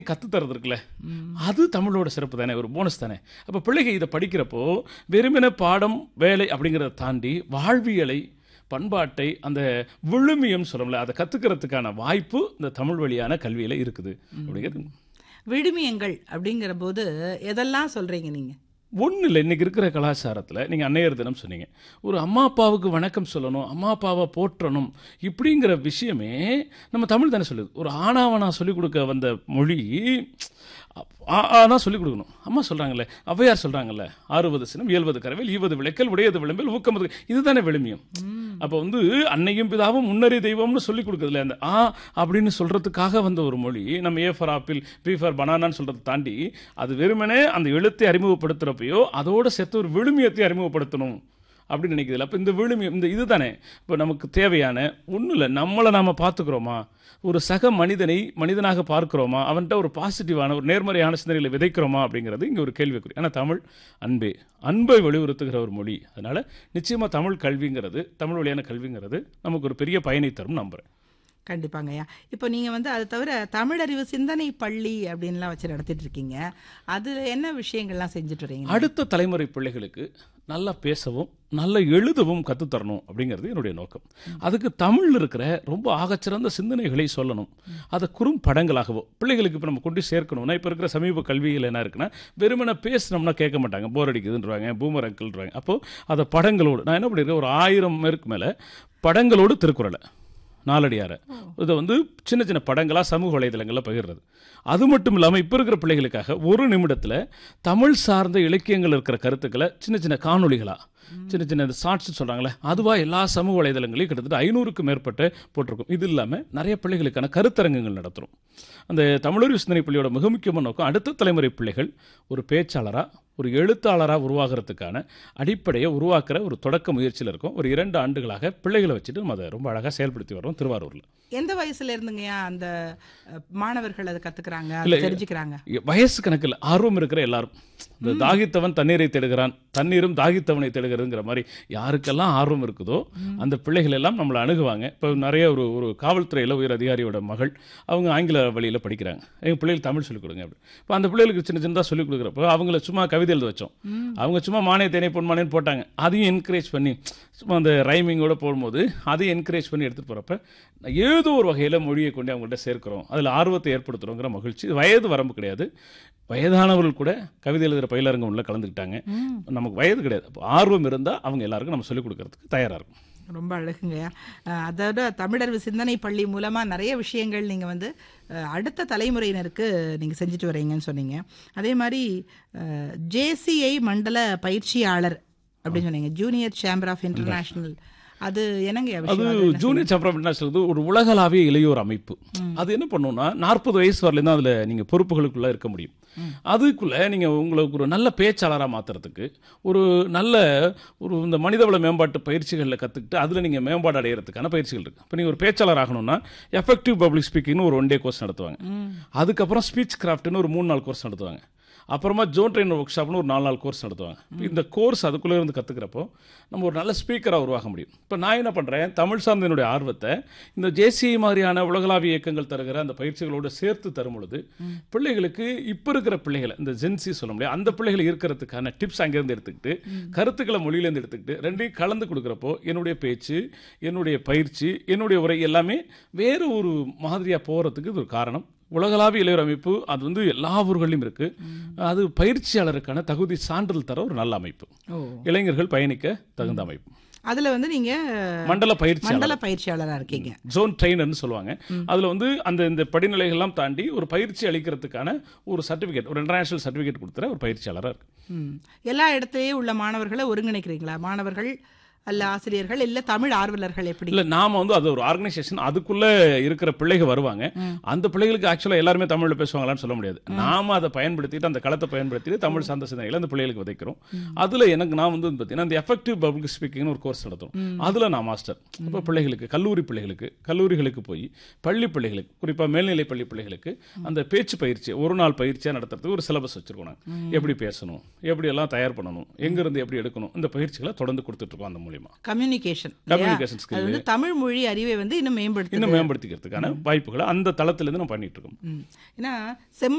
கற்றுத்தரது இருக்குல்ல அது தமிழோட சிறப்பு தானே ஒரு போனஸ் தானே அப்போ பிள்ளைங்க இதை படிக்கிறப்போ வெறுமனே பாடம் வேலை அப்படிங்கிறத தாண்டி வாழ்வியலை பண்பாட்டை அந்த விழுமியம் சொல்லல அதை கற்றுக்கிறதுக்கான வாய்ப்பு இந்த தமிழ் வழியான கல்வியில் இருக்குது அப்படிங்கிறது விடுமியங்கள் அப்படிங்கிற போது எதெல்லாம் சொல்றீங்க நீங்க ஒன்றும் இல்லை இன்றைக்கி இருக்கிற கலாச்சாரத்தில் நீங்கள் அன்னையர் தினம் சொன்னீங்க ஒரு அம்மா அப்பாவுக்கு வணக்கம் சொல்லணும் அம்மா அப்பாவை போற்றணும் இப்படிங்கிற விஷயமே நம்ம தமிழ் தானே சொல்லுது ஒரு ஆனாவனா சொல்லிக் கொடுக்க வந்த மொழி ஆனால் சொல்லிக் கொடுக்கணும் அம்மா சொல்கிறாங்கல்ல ஔவையார் சொல்கிறாங்கல்ல ஆறுவது சினம் ஏழ்வது கரவேல் ஈவது விளக்கல் உடையது விளம்பில் ஊக்கமது இதுதானே விழுமியம் அப்போ வந்து அன்னையும் பிதாவும் முன்னறி தெய்வம்னு சொல்லிக் கொடுக்குறதுல அந்த ஆ அப்படின்னு சொல்கிறதுக்காக வந்த ஒரு மொழி நம்ம A for apple B for பனானான்னு சொல்கிறத தாண்டி அது வெறுமனே அந்த எழுத்தை அறிமுகப்படுத்துகிறப்பையோ அதோடு சேர்த்து ஒரு விழுமியத்தை அறிமுகப்படுத்தணும் அப்படின்னு நினைக்கிறதில்ல அப்போ இந்த விழுமியம் இந்த இதுதானே இப்போ நமக்கு தேவையான ஒன்றும் இல்லை நம்மளை நாம் பார்த்துக்கிறோமா ஒரு சக மனிதனை மனிதனாக பார்க்கிறோமா அவன்கிட்ட ஒரு பாசிட்டிவான ஒரு நேர்மறையான சிந்தனைகளை விதைக்கிறோமா அப்படிங்கிறது இங்கே ஒரு கேள்விக்குறி ஆனால் தமிழ் அன்பே அன்பை வலியுறுத்துகிற ஒரு மொழி அதனால் நிச்சயமாக தமிழ் கல்விங்கிறது தமிழ் வழியான கல்விங்கிறது நமக்கு ஒரு பெரிய பயனை தரும் நம்புகிறேன் கண்டிப்பாங்கய்யா இப்போ நீங்கள் வந்து அது தவிர தமிழறிவு சிந்தனை பள்ளி அப்படின்லாம் வச்சு நடத்திட்டு இருக்கீங்க அதில் என்ன விஷயங்கள்லாம் செஞ்சுட்டு வரீங்க அடுத்த தலைமுறை பிள்ளைகளுக்கு நல்லா பேசவும் நல்லா எழுதவும் கற்றுத்தரணும் அப்படிங்கிறது என்னுடைய நோக்கம் அதுக்கு தமிழில் இருக்கிற ரொம்ப ஆகச்சிறந்த சிந்தனைகளை சொல்லணும் அதை குறும் படங்களாகவோ பிள்ளைகளுக்கு இப்போ நம்ம கொண்டு சேர்க்கணும்னா இப்போ இருக்கிற சமீப கல்வியில் என்ன இருக்குன்னா வெறுமனை பேசினோம்னா கேட்க மாட்டாங்க போர் அடிக்குதுன்றாங்க பூமர் அங்கிள்ன்றாங்க அப்போது அதை படங்களோடு நான் என்ன பண்ணியிருக்கேன் ஒரு ஆயிரம் பேருக்கு மேலே படங்களோடு திருக்குறளை நாலடியார இதை வந்து சின்ன சின்ன படங்களாக சமூக வலைதளங்களில் பகிர்றது அது மட்டும் இல்லாமல் இப்போ இருக்கிற பிள்ளைகளுக்காக ஒரு நிமிடத்தில் தமிழ் சார்ந்த இலக்கியங்கள் இருக்கிற கருத்துக்களை சின்ன சின்ன காணொளிகளாக சின்ன சின்ன இந்த ஷார்ட்ஸ் சொல்கிறாங்களே அதுவாக எல்லா சமூக வலைதளங்களையும் கிட்டத்தட்ட ஐநூறுக்கும் மேற்பட்ட போட்டிருக்கும் இது இல்லாமல் நிறைய பிள்ளைகளுக்கான கருத்தரங்குகள் நடத்துகிறோம் அந்த தமிழறிவு சிந்தனை பள்ளியோட மிக முக்கியமான நோக்கம் அடுத்த தலைமுறை பிள்ளைகள் ஒரு பேச்சாளராக ஒரு எழுத்தாளராக உருவாகிறதுக்கான அடிப்படையை உருவாக்குற ஒரு தொடக்க முயற்சியில் இருக்கும் ஒரு இரண்டு ஆண்டுகளாக பிள்ளைகளை வச்சுட்டு நம்ம அதை ரொம்ப அழகாக செயல்படுத்தி வரோம் திருவாரூரில் எந்த வயசுல இருந்துங்கய்யா அந்த அஹ், மாணவர்கள் அதை கத்துக்கிறாங்க இல்ல, அதை தெரிஞ்சுக்கிறாங்க வயசு கணக்கில் ஆர்வம் இருக்கிற எல்லாரும் இந்த தாகித்தவன் தண்ணீரை தேடுகிறான் தண்ணீரும் தாகித்தவனை தேடுகிறதுங்கிற மாதிரி யாருக்கெல்லாம் ஆர்வம் இருக்குதோ அந்த பிள்ளைகள் எல்லாம் நம்மளை அணுகுவாங்க இப்போ நிறைய ஒரு ஒரு காவல்துறையில் உயர் அதிகாரியோட மகள் அவங்க ஆங்கில வழியில் படிக்கிறாங்க எங்கள் பிள்ளைகள் தமிழ் சொல்லிக் கொடுங்க அப்படி இப்போ அந்த பிள்ளைகளுக்கு சின்ன சின்னதாக சொல்லிக் கொடுக்குறப்போ அவங்கள சும்மா கவிதை எழுத வச்சோம் அவங்க சும்மா மானே தேனே பொன்மானேன்னு போட்டாங்க அதையும் என்கரேஜ் பண்ணி சும்மா அந்த ரைமிங்கோட போடும்போது அதையும் என்கரேஜ் பண்ணி எடுத்துகிட்டு போகிறப்ப ஏதோ ஒரு வகையில் மொழியை கொண்டு அவங்கள்ட்ட சேர்க்கிறோம் அதில் ஆர்வத்தை ஏற்படுத்துகிறோங்கிற மகிழ்ச்சி இது வயது வரம்பு கிடையாது வயதானவர்கள் கூட கவிதை எழுதுகிற பயிலரங்கம் உள்ள கலந்துக்கிட்டாங்க நமக்கு வயது கிடையாது அப்போ ஆர்வம் இருந்தால் அவங்க எல்லாருக்கும் நம்ம சொல்லிக் கொடுக்கறதுக்கு தயாராக இருக்கும் ரொம்ப அழகுங்கய்யா அஹ், அதோட தமிழறிவு சிந்தனை பள்ளி மூலமா நிறைய விஷயங்கள் நீங்க வந்து அஹ், அடுத்த தலைமுறையினருக்கு நீங்க செஞ்சுட்டு வரீங்கன்னு சொன்னீங்க அதே மாதிரி ஜேசிஐ மண்டல பயிற்சியாளர் அப்படின்னு சொன்னீங்க ஜூனியர் சேம்பர் ஆஃப் இன்டர்நேஷனல் அது என்னங்க அது விஷயம் அது என்ன ஜூனியர் சாம்பியன் இன்டர்நேஷனல் வந்து ஒரு உலகளாவிய இளையோர் அமைப்பு அது என்ன பண்ணுன்னா நாற்பது வயசு வரலையும் தான் அதில் நீங்கள் பொறுப்புகளுக்குள்ளே இருக்க முடியும் அதுக்குள்ளே நீங்கள் உங்களுக்கு ஒரு நல்ல பேச்சாளராக மாற்றுறதுக்கு ஒரு நல்ல ஒரு இந்த மனிதவள மேம்பாட்டு பயிற்சிகளில் கற்றுக்கிட்டு அதில் நீங்கள் மேம்பாடு அடையிறதுக்கான பயிற்சிகள் இருக்குது இப்போ நீங்கள் ஒரு பேச்சாளர் ஆகணும்னா எஃபெக்டிவ் பப்ளிக் ஸ்பீக்கிங்னு ஒரு ஒன் டே கோர்ஸ் நடத்துவாங்க அதுக்கப்புறம் ஸ்பீச் கிராஃப்ட்னு ஒரு மூணு நாள் கோர்ஸ் நடத்துவாங்க அப்புறமா ஜோன் ட்ரெயின் ஒர்க் ஷாப்னு ஒரு நாலு நாள் கோர்ஸ் நடத்துவாங்க இந்த கோர்ஸ் அதுக்குள்ளே இருந்து கற்றுக்கிறப்போ நம்ம ஒரு நல்ல ஸ்பீக்கராக உருவாக முடியும் இப்போ நான் என்ன பண்ணுறேன் தமிழ் சார்ந்த என்னுடைய ஆர்வத்தை இந்த ஜேசிஐ மாதிரியான உலகளாவிய இயக்கங்கள் தருகிற அந்த பயிற்சிகளோடு சேர்த்து தரும் பொழுது பிள்ளைகளுக்கு இப்போ இருக்கிற பிள்ளைகளை இந்த ஜென்சி சொல்ல முடியாது அந்த பிள்ளைகளை இருக்கிறதுக்கான டிப்ஸ் அங்கேருந்து எடுத்துக்கிட்டு கருத்துக்களை மொழியிலேருந்து எடுத்துக்கிட்டு ரெண்டையும் கலந்து கொடுக்குறப்போ என்னுடைய பேச்சு என்னுடைய பயிற்சி என்னுடைய உரை எல்லாமே வேறு ஒரு மாதிரியாக போகிறதுக்கு இது ஒரு காரணம் உலகளாவிய இளையோர் அமைப்பு அது வந்து எல்லா ஊர்களையும் இருக்கு அது பயிற்சியாளருக்கான தகுதி சான்றிதழ் தர ஒரு நல்ல அமைப்பு ஓ இளைஞர்கள் பயணிக்க தகுந்த அமைப்பு அதுல வந்து நீங்க மண்டல பயிற்சியாளர் மண்டல பயிற்சியாளரா இருக்கீங்க ஜோன் ட்ரெயினர்னு சொல்லுவாங்க அதுல வந்து அந்த இந்த படிநிலைகள்லாம் தாண்டி ஒரு பயிற்சி அளிக்கிறதுக்கான ஒரு சர்டிஃபிகேட் ஒரு இன்டர்நேஷனல் சர்டிஃபிகேட் கொடுத்துற ஒரு பயிற்சியாளராக இருக்கு ம். எல்லா இடத்துலயும் உள்ள மாணவர்களை ஒருங்கிணைக்கிறீங்களா மாணவர்கள் அல்ல ஆசிரியர்கள் இல்ல தமிழ் ஆர்வலர்கள் எப்படி இல்ல நாம வந்து அது ஒரு ஆர்கனைசேஷன் அதுக்குள்ள இருக்கிற பிள்ளைகள் வருவாங்க அந்த பிள்ளைகளுக்கு ஆக்சுவலா எல்லாருமே தமிழ்ல பேசுவாங்களான்னு சொல்ல முடியாது நாம அதை பயன்படுத்திட்டு அந்த களத்தை பயன்படுத்திட்டு தமிழ் சார்ந்த சிந்தனைகளை அந்த பிள்ளைகளுக்கு விதைக்கிறோம் அதுல எனக்கு நான் வந்து பார்த்தீங்கன்னா அந்த எஃபெக்டிவ் பப்ளிக் ஸ்பீக்கிங்னு ஒரு கோர்ஸ் நடத்தும் அதுல நான் மாஸ்டர் இப்போ பிள்ளைகளுக்கு கல்லூரி பிள்ளைகளுக்கு கல்லூரிகளுக்கு போய் பள்ளி பிள்ளைகளுக்கு குறிப்பா மேல்நிலை பள்ளி பிள்ளைகளுக்கு அந்த பேச்சு பயிற்சி ஒரு நாள் பயிற்சியா நடத்துறதுக்கு ஒரு சிலபஸ் வச்சிருக்கோம் நாங்க எப்படி பேசணும் எப்படி எல்லாம் தயார் பண்ணணும் எங்க இருந்து எப்படி எடுக்கணும் இந்த பயிற்சிகளை தொடர்ந்து கொடுத்துட்டு இருக்கோம் அந்த மூலியமா மூலியமா கம்யூனிகேஷன் Communication skill. அது வந்து தமிழ் மொழி அறிவை வந்து இன்னும் மேம்படுத்து இன்னும் மேம்படுத்திக்கிறதுக்கான வாய்ப்புகளை அந்த தளத்திலேருந்து நம்ம பண்ணிட்டு இருக்கோம் ம். ஏன்னா செம்மொழி